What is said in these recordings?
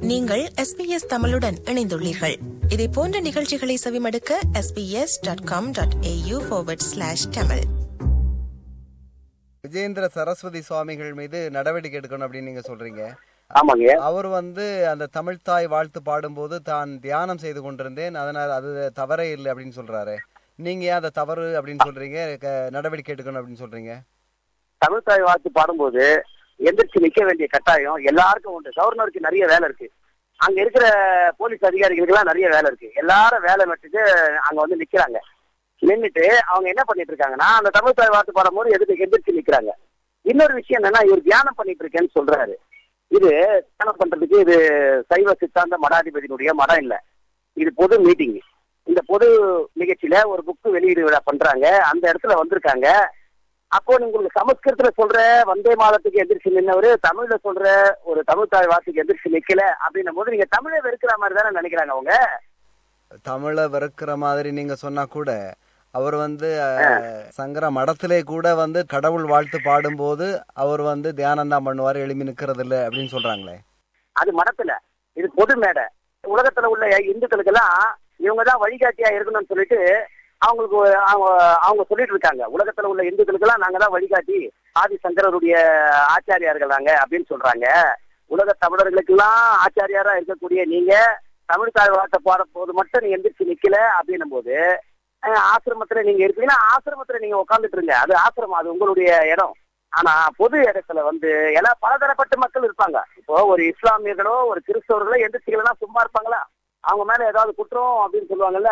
நீங்கள் எஸ்பிஎஸ் தமிழுடன் இணைந்துள்ளீர்கள் இதே போன்ற நிகழ்ச்சிகளை செவிமடுக்க SBS dot com dot AU slash Tamil Vijayendra Saraswathi சுவாமிகள் மீது நடவடிக்கை எடுக்கணும் அப்படின்னு நீங்க சொல்றீங்க ஆமாங்க அவர் வந்து அந்த தமிழ்த்தாய் வாழ்த்து பாடும்போது தான் தியானம் செய்து கொண்டிருந்தேன் அதனால் அது தவறே இல்லை அப்படின்னு சொல்றாரு நீங்க ஏன் அதை தவறு அப்படின்னு சொல்றீங்க க- நடவடிக்கை எடுக்கணும் அப்படின்னு சொல்றீங்க தமிழ் தாய் வாழ்த்து பாடும்போது எந்திரிச்சு நிக்க வேண்டிய கட்டாயம் எல்லாருக்கும் உண்டு கவர்னருக்கு நிறைய வேலை இருக்கு அங்க இருக்கிற போலீஸ் அதிகாரிகளுக்கு எல்லாம் நிறைய வேலை இருக்கு எல்லாரும் வேலை விட்டுட்டு அங்க வந்து நிக்கிறாங்க நின்னுட்டு அவங்க என்ன பண்ணிட்டு இருக்காங்கன்னா அந்த தமிழ் தாய் வாழ்த்து பாடும்போது எதுக்கு எந்திரிச்சு நிக்கிறாங்க இன்னொரு விஷயம் என்னன்னா இவர் தியானம் பண்ணிட்டு இருக்கேன்னு சொல்றாரு இது தியானம் பண்றதுக்கு இது சைவ சித்தாந்த மடாதிபதியினுடைய மடம் இல்ல இது பொது மீட்டிங் இந்த பொது நிகழ்ச்சியில ஒரு புக்கு வெளியீடு விழா பண்றாங்க அந்த இடத்துல வந்திருக்காங்க அப்போ நீங்க உங்களுக்கு சமஸ்கிருதத்துல சொல்ற வந்தே மாதத்துக்கு எதிர்த்து நின்னவரு தமிழ்ல சொல்ற ஒரு தமிழ் தாய் வார்த்தைக்கு எதிர்த்து நிக்கல அப்படின்னும் போது நீங்க தமிழை வெறுக்கிற மாதிரி தானே நினைக்கிறாங்க அவங்க தமிழை வெறுக்கிற மாதிரி நீங்க சொன்னா கூட அவர் வந்து அஹ், சங்கர மடத்திலே கூட வந்து கடவுள் வாழ்த்து பாடும்போது அவர் வந்து தியானம் தான் பண்ணுவார் எழுப்பி நிக்கிறது இல்ல அப்படின்னு சொல்றாங்களே அது மடத்துல இது பொது மேடை உலகத்துல உள்ள இந்துக்களுக்கெல்லாம் இவங்க தான் வழிகாட்டியா இருக்கணும்னு சொல்லிட்டு அவங்களுக்கு ஒரு- அவங்க அவங்க சொல்லிட்டு இருக்காங்க உலகத்துல உள்ள இந்துக்களுக்கெல்லாம் நாங்க தான் வழிகாட்டி ஆதி சங்கரருடைய ஆச்சாரியார்கள் நாங்க அப்படின்னு சொல்றாங்க உலக தமிழர்களுக்கெல்லாம் ஆச்சாரியாரா இருக்கக்கூடிய நீங்க தமிழ் தாய் வார்த்தை பாட போது மட்டும் நீங்க எந்திரிச்சு நிக்கல அப்படின்னும் போது அஹ், ஆசிரமத்துல நீங்க இருக்கீங்கன்னா ஆசிரமத்துல நீங்க உட்காந்துட்டு இருங்க அது ஆசிரமம் அது உங்களுடைய இடம் ஆனா பொது இடத்துல வந்து எல்லாம் பலதரப்பட்ட மக்கள் இருப்பாங்க இப்போ ஒரு இஸ்லாமியர்களோ ஒரு கிறிஸ்தவர்களோ எந்திரிச்சிக்கலன்னா சும்மா இருப்பாங்களா அவங்க மேல ஏதாவது குற்றம் அப்படின்னு சொல்லுவாங்கல்ல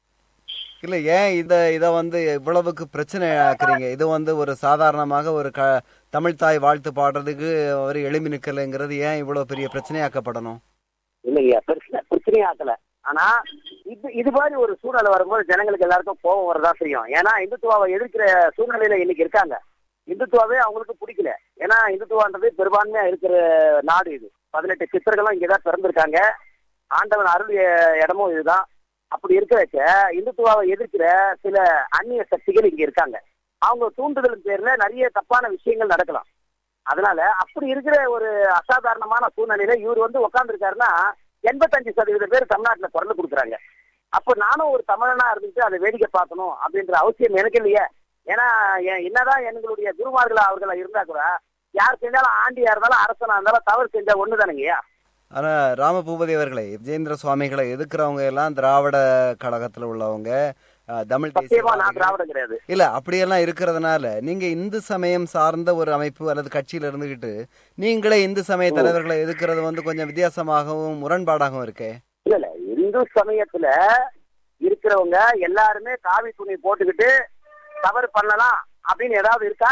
இல்ல ஏன் இத இத வந்து இவ்வளவுக்கு பிரச்சனை ஆக்குறீங்க இது வந்து ஒரு சாதாரணமாக ஒரு க தமிழ் தாய் வாழ்த்து பாடுறதுக்கு அவர் எழுப்பி நிக்கலைங்கிறது ஏன் இவ்வளவு பெரிய பிரச்சனையாக்கப்படணும் இல்லைங்க பிரச்சனை பிரச்சனையே ஆக்கல ஆனா இது இது மாதிரி ஒரு சூழ்நிலை வரும்போது ஜனங்களுக்கு எல்லாருக்கும் கோபம் வரதா செய்யும் ஏன்னா இந்துத்துவாவை எதிர்க்கிற சூழ்நிலையில இன்னைக்கு இருக்காங்க இந்துத்துவாவே அவங்களுக்கு பிடிக்கல ஏன்னா இந்துத்துவான்றது பெரும்பான்மையா இருக்கிற நாடு இது பதினெட்டு சித்தர்களும் இங்கதான் பிறந்திருக்காங்க ஆண்டவன் அருளிய இடமும் இதுதான் அப்படி இருக்கிறச்ச இந்துத்துவாவை எதிர்க்கிற சில அந்நிய சக்திகள் இங்க இருக்காங்க அவங்க தூண்டுதலின் பேர்ல நிறைய தப்பான விஷயங்கள் நடக்கலாம் அதனால அப்படி இருக்கிற ஒரு அசாதாரணமான சூழ்நிலையில இவர் வந்து உட்கார்ந்துருக்காருன்னா எண்பத்தஞ்சு சதவீத பேர் தமிழ்நாட்டுல குரல் கொடுக்குறாங்க அப்போ நானும் ஒரு தமிழனா இருந்துட்டு அதை வேடிக்கை பார்க்கணும் அப்படின்ற அவசியம் எனக்கு இல்லையே ஏன்னா எ- என்னதான் எங்களுடைய குருமார்களா அவர்களா இருந்தா கூட யார் செஞ்சாலும் ஆண்டியா இருந்தாலும் அரசனா இருந்தாலும் தவறு செஞ்சா ஒண்ணுதானுங்கய்யா ஆனா ராமபூபதி அவர்களே விஜேந்திர சுவாமிகளை எதிர்க்கிறவங்க எல்லாம் திராவிட கழகத்துல உள்ளவங்க அஹ், தமிழ் சத்தியமா நான் தேசிய திராவிடம் கிடையாது இல்ல அப்படியெல்லாம் இருக்கிறதுனால நீங்க இந்து சமயம் சார்ந்த ஒரு அமைப்பு அல்லது கட்சியில இருந்துகிட்டு நீங்களே இந்து சமய தலைவர்களை எதிர்க்கிறது வந்து கொஞ்சம் வித்தியாசமாகவும் முரண்பாடாகவும் இருக்கே இல்ல இல்ல இந்து சமயத்துல இருக்கிறவங்க எல்லாருமே காவி துணி போட்டுக்கிட்டு தவறு பண்ணலாம் அப்படின்னு ஏதாவது இருக்கா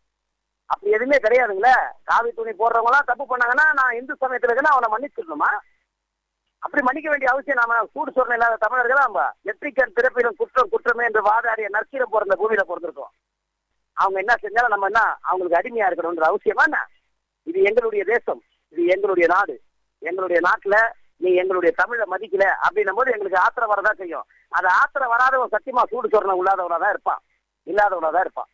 அப்படி எதுவுமே கிடையாதுங்களே காவி துணி போடுறவங்க எல்லாம் தப்பு பண்ணாங்கன்னா நான் இந்து சமயத்துல இருக்கேன்னா அவனை மன்னிச்சிடணுமா அப்படி மன்னிக்க வேண்டிய அவசியம் நாம சூடு சொரணை இல்லாத தமிழர்கள் நம்ம எத்திக்கன் பிறப்பிலும் குற்றம் குற்றமே என்று வாதாடிய நற்கீரம் பிறந்த பூமியில பிறந்திருக்கோம் அவங்க என்ன செஞ்சாலும் நம்ம என்ன அவங்களுக்கு அடிமையா இருக்கணும்ன்ற அவசியமா என்ன இது எங்களுடைய தேசம் இது எங்களுடைய நாடு எங்களுடைய நாட்டுல நீ எங்களுடைய தமிழை மதிக்கல அப்படின்னும் போது எங்களுக்கு ஆத்திரம் வரதா செய்யும் அது ஆத்திரம் வராதவன் சத்தியமா சூடு சொரணை உள்ளாதவனா தான் இருப்பான் இல்லாதவனா தான் இருப்பான்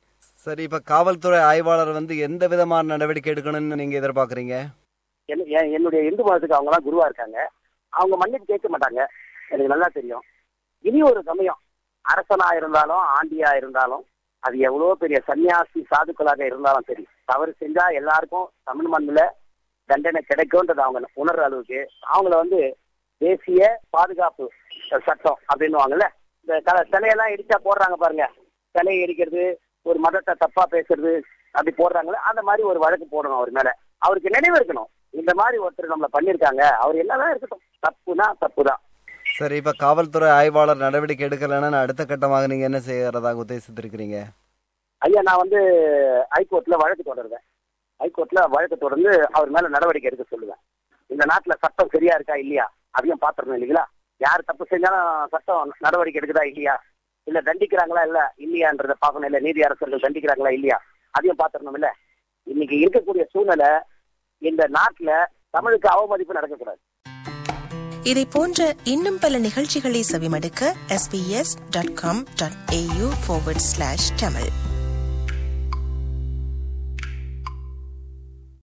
சரி இப்ப காவல்துறை ஆய்வாளர் வந்து எந்த விதமான நடவடிக்கை எடுக்கணும்னு நீங்க எதிர்பார்க்கறீங்க என்ன- என்- என்னுடைய இந்து மதத்துக்கு அவங்க எல்லாம் குருவா இருக்காங்க அவங்க மன்னிப்பு கேட்க மாட்டாங்க எனக்கு நல்லா தெரியும் இனி ஒரு சமயம் அரசனா இருந்தாலும் ஆண்டியா இருந்தாலும் அது எவ்வளவு பெரிய சன்னியாசி சாதுக்களாக இருந்தாலும் சரி தவறு செஞ்சா எல்லாருக்கும் தமிழ் மண்ணுல தண்டனை கிடைக்கும்ன்றது அவங்க உணர்ற அளவுக்கு அவங்கள வந்து தேசிய பாதுகாப்பு சட்டம் அப்படின்னுவாங்கல்ல இந்த க சிலையெல்லாம் இடிச்சா போடுறாங்க பாருங்க சிலையை இடிக்கிறது ஒரு மதத்தை தப்பா பேசுறது அப்படி போடுறாங்களே அந்த மாதிரி ஒரு வழக்கு போடணும் அவர் மேல அவருக்கு நினைவு இருக்கணும் இந்த மாதிரி ஒருத்தர் நம்மள பண்ணிருக்காங்க அவர் என்னதான் இருக்கட்டும் தப்புனா தப்புதான் சரி இப்ப காவல்துறை ஆய்வாளர் நடவடிக்கை எடுக்கலைன்னா அடுத்த கட்டமாக நீங்க என்ன செய்யறதாக உத்தேசித்திருக்கிறீங்க ஐயா நான் வந்து ஹைகோர்ட்ல வழக்கு தொடருவேன் ஹைகோர்ட்ல வழக்கு தொடர்ந்து அவர் மேல நடவடிக்கை எடுக்க சொல்லுவேன் இந்த நாட்டுல சட்டம் சரியா இருக்கா இல்லையா அதையும் பாத்துறணும் இல்லைங்களா யார் தப்பு செஞ்சாலும் சட்டம் நடவடிக்கை எடுக்குதா இல்லையா இல்ல தண்டிக்கிறாங்களா இல்ல இல்லையான்றத பார்க்கணும் இல்ல நீதி அரசர்கள் தண்டிக்கிறாங்களா இல்லையா அதையும் பாத்துறணும் இல்ல இன்னைக்கு இருக்கக்கூடிய சூழ்நிலை இந்த நாட்டுல தமிழுக்கு அவமதிப்பு நடக்கக்கூடாது இதை போன்ற இன்னும் பல நிகழ்ச்சிகளை செவிமடுக்க SBS dot com dot AU Tamil